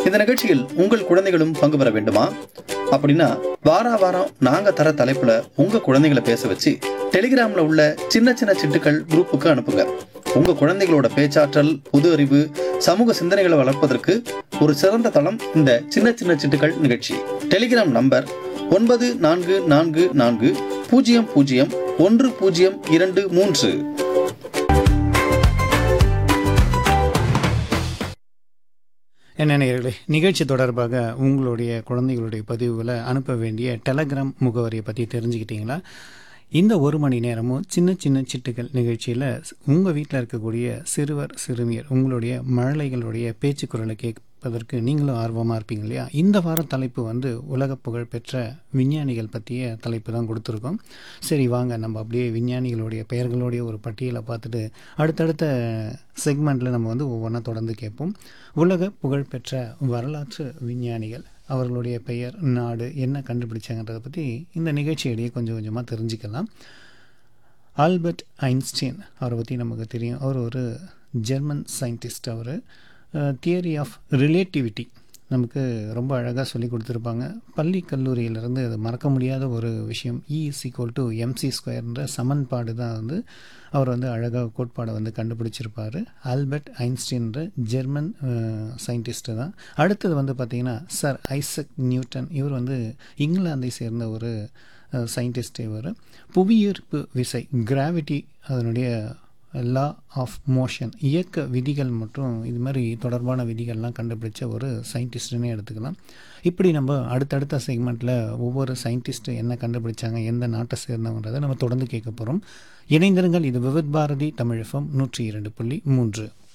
இந்த நிகழ்ச்சியில் உங்கள் குழந்தைகளும் பங்கு பெற வேண்டுமா அப்படின்னா வாரா வாரம் நாங்க தர தலைப்புல உங்க குழந்தைகளை பேச வச்சு டெலிகிராம்ல உள்ள சின்ன சின்ன சிட்டுக்கள் குரூப்புக்கு அனுப்புங்க உங்க குழந்தைகளோட பேச்சாற்றல் புது அறிவு சமூக சிந்தனைகளை வளர்ப்பதற்கு ஒரு சிறந்த தளம் இந்த சின்ன சின்ன சிட்டுக்கள் நிகழ்ச்சி டெலிகிராம் நம்பர் ஒன்பது நான்கு நான்கு நான்கு பூஜ்ஜியம் பூஜ்ஜியம் ஒன்று பூஜ்ஜியம் இரண்டு மூன்று என்ன நேயர்களே நிகழ்ச்சி தொடர்பாக உங்களுடைய குழந்தைகளுடைய பதிவுகளை அனுப்ப வேண்டிய டெலகிராம் முகவரியை பற்றி தெரிஞ்சுக்கிட்டீங்களா இந்த ஒரு மணி நேரமும் சின்ன சின்ன சிட்டுகள் நிகழ்ச்சியில் உங்கள் வீட்டில் இருக்கக்கூடிய சிறுவர் சிறுமியர் உங்களுடைய மழலைகளுடைய பேச்சு குரலை கேட்பதற்கு நீங்களும் ஆர்வமாக இருப்பீங்க இல்லையா இந்த வார தலைப்பு வந்து உலக புகழ் பெற்ற விஞ்ஞானிகள் பற்றிய தலைப்பு தான் கொடுத்துருக்கோம் சரி வாங்க நம்ம அப்படியே விஞ்ஞானிகளுடைய பெயர்களுடைய ஒரு பட்டியலை பார்த்துட்டு அடுத்தடுத்த செக்மெண்ட்டில் நம்ம வந்து ஒவ்வொன்றா தொடர்ந்து கேட்போம் உலக புகழ்பெற்ற வரலாற்று விஞ்ஞானிகள் அவர்களுடைய பெயர் நாடு என்ன கண்டுபிடிச்சாங்கன்றதை பற்றி இந்த நிகழ்ச்சியிடையே கொஞ்சம் கொஞ்சமாக தெரிஞ்சுக்கலாம் ஆல்பர்ட் ஐன்ஸ்டீன் அவரை பற்றி நமக்கு தெரியும் அவர் ஒரு ஜெர்மன் சயின்டிஸ்ட் அவர் தியரி ஆஃப் ரிலேட்டிவிட்டி நமக்கு ரொம்ப அழகாக சொல்லி கொடுத்துருப்பாங்க பள்ளி கல்லூரியிலிருந்து அது மறக்க முடியாத ஒரு விஷயம் E is equal to MC ஸ்கொயர்ன்ற சமன்பாடு தான் வந்து அவர் வந்து அழகாக கோட்பாடை வந்து கண்டுபிடிச்சிருப்பார் ஆல்பர்ட் ஐன்ஸ்டீன்ற ஜெர்மன் சயின்டிஸ்ட்டு தான் அடுத்தது வந்து பார்த்திங்கன்னா சர் ஐசக் நியூட்டன் இவர் வந்து இங்கிலாந்தை சேர்ந்த ஒரு சயின்டிஸ்ட் இவர் புவியீர்ப்பு விசை கிராவிட்டி அதனுடைய லா ஆஃப் மோஷன் இயக்க விதிகள் மற்றும் இது மாதிரி தொடர்பான விதிகள்லாம் கண்டுபிடிச்ச ஒரு சயின்டிஸ்ட்டுன்னே எடுத்துக்கலாம் இப்படி நம்ம அடுத்தடுத்த செக்மெண்ட்டில் ஒவ்வொரு சயின்டிஸ்ட்டு என்ன கண்டுபிடிச்சாங்க எந்த நாட்டை சேர்ந்தவன்றதை நம்ம தொடர்ந்து கேட்க போகிறோம் இணைந்திருங்கள் இது விவித் பாரதி தமிழ் எஃப்எம் நூற்றி இரண்டு புள்ளி மூன்று